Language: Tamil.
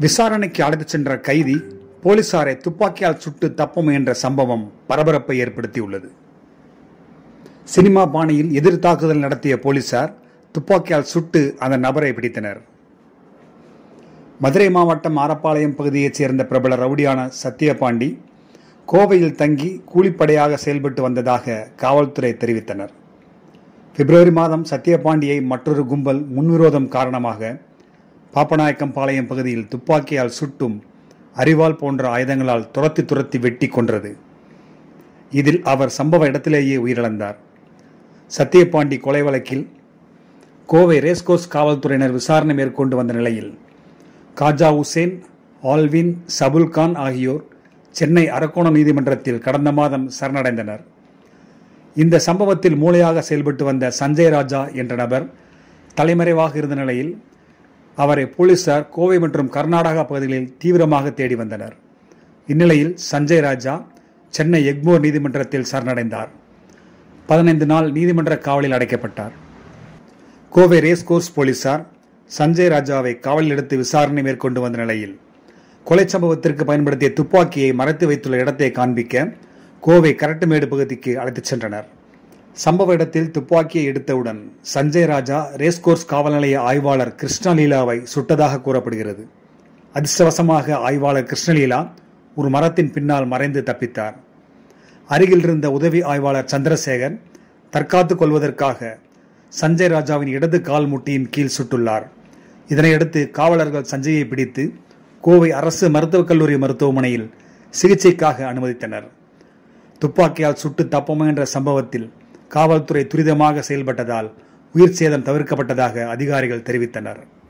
விசாரணைக்கு அழைத்துச் சென்ற கைதி போலீசாரை துப்பாக்கியால் சுட்டு தப்ப முயன்ற சம்பவம் பரபரப்பை ஏற்படுத்தியுள்ளது சினிமா பாணியில் எதிர் தாக்குதல் நடத்திய போலீசார் துப்பாக்கியால் சுட்டு அந்த நபரை பிடித்தனர் மதுரை மாவட்டம் ஆரப்பாளையம் பகுதியைச் சேர்ந்த பிரபல ரவுடியான சத்தியபாண்டி கோவையில் தங்கி கூலிப்படையாக செயல்பட்டு வந்ததாக காவல்துறை தெரிவித்தனர் பிப்ரவரி மாதம் சத்தியபாண்டியை மற்றொரு கும்பல் முன்விரோதம் காரணமாக பாப்பநாயக்கம்பாளையம் பகுதியில் துப்பாக்கியால் சுட்டும் அரிவாள் போன்ற ஆயுதங்களால் துரத்தி துரத்தி வெட்டி கொன்றது இதில் அவர் சம்பவ இடத்திலேயே உயிரிழந்தார் சத்தியபாண்டி கொலை வழக்கில் கோவை ரேஸ்கோர்ஸ் காவல்துறையினர் விசாரணை மேற்கொண்டு வந்த நிலையில் காஜா உசேன் ஆல்வின் சபுல்கான் ஆகியோர் சென்னை அரக்கோணம் நீதிமன்றத்தில் கடந்த மாதம் சரணடைந்தனர் இந்த சம்பவத்தில் மூளையாக செயல்பட்டு வந்த சஞ்சய் ராஜா என்ற நபர் தலைமறைவாக இருந்த நிலையில் அவரை போலீசார் கோவை மற்றும் கர்நாடகா பகுதிகளில் தீவிரமாக தேடி வந்தனர் இந்நிலையில் சஞ்சய் ராஜா சென்னை எக்மோர் நீதிமன்றத்தில் சரணடைந்தார் பதினைந்து நாள் நீதிமன்ற காவலில் அடைக்கப்பட்டார் கோவை ரேஸ்கோர்ஸ் போலீசார் சஞ்சய் ராஜாவை காவலில் எடுத்து விசாரணை மேற்கொண்டு வந்த நிலையில் கொலை சம்பவத்திற்கு பயன்படுத்திய துப்பாக்கியை மறைத்து வைத்துள்ள இடத்தை காண்பிக்க கோவை கரட்டுமேடு பகுதிக்கு அழைத்துச் சென்றனர் சம்பவ இடத்தில் துப்பாக்கியை எடுத்தவுடன் சஞ்சய் ராஜா ரேஸ்கோர்ஸ் காவல் நிலைய ஆய்வாளர் கிருஷ்ணலீலாவை சுட்டதாக கூறப்படுகிறது அதிர்ஷ்டவசமாக ஆய்வாளர் கிருஷ்ணலீலா ஒரு மரத்தின் பின்னால் மறைந்து தப்பித்தார் அருகில் இருந்த உதவி ஆய்வாளர் சந்திரசேகர் தற்காத்துக் கொள்வதற்காக சஞ்சய் ராஜாவின் இடது கால் முட்டியின் கீழ் சுட்டுள்ளார் இதனையடுத்து காவலர்கள் சஞ்சயை பிடித்து கோவை அரசு மருத்துவக் கல்லூரி மருத்துவமனையில் சிகிச்சைக்காக அனுமதித்தனர் துப்பாக்கியால் சுட்டு தப்ப முயன்ற சம்பவத்தில் காவல்துறை துரிதமாக செயல்பட்டதால் உயிர் சேதம் தவிர்க்கப்பட்டதாக அதிகாரிகள் தெரிவித்தனர்